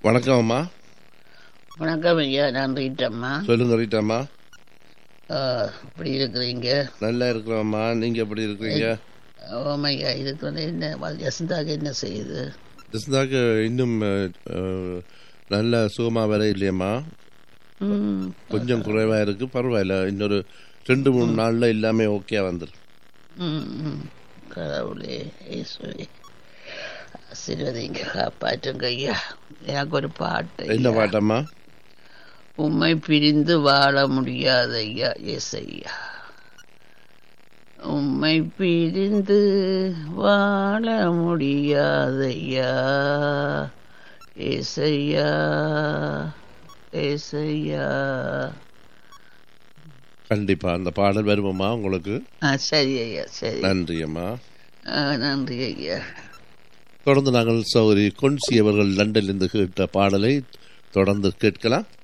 வணக்கம் அம்மா வணக்கம் ஐயா நான் ரீட்டம்மா சொல்லுங்க ரீட்டாம்மா இப்படி இருக்கிறீங்க நல்லா இருக்கிறோம்மா நீங்க எப்படி இருக்கிறீங்க ஓமையா இதுக்கு வந்து என்ன வசந்தாக என்ன செய்யுது ஜஸ்தாக்கு இன்னும் அஹ், அஹ், நல்ல சுகமா வர இல்லையம்மா ம், கொஞ்சம் குறைவா இருக்கு பரவாயில்ல இன்னொரு ரெண்டு மூணு நாள்ல எல்லாமே ஓகே வந்துடும் ம், ம். கடவுளே ஈஸ்வரி ஆசீர்வதிங்க காப்பாற்றுங்க ஐயா எனக்கு ஒரு பாட்டு என்ன ஐயா. பாட்டம்மா உம்மை பிரிந்து வாழ முடியாது ஐயா எஸ் ஐயா உம்மை பிரிந்து வாழ முடியாதையா ஏசையா ஏசையா கண்டிப்பா அந்த பாடல் வருவோம்மா உங்களுக்கு ஆ சரி ஐயா சரி நன்றி அம்மா ஆ, நன்றி ஐயா தொடர்ந்து நாங்கள் சௌரி கொன்சி அவர்கள் லண்டனிலிருந்து கேட்ட பாடலை தொடர்ந்து கேட்கலாம்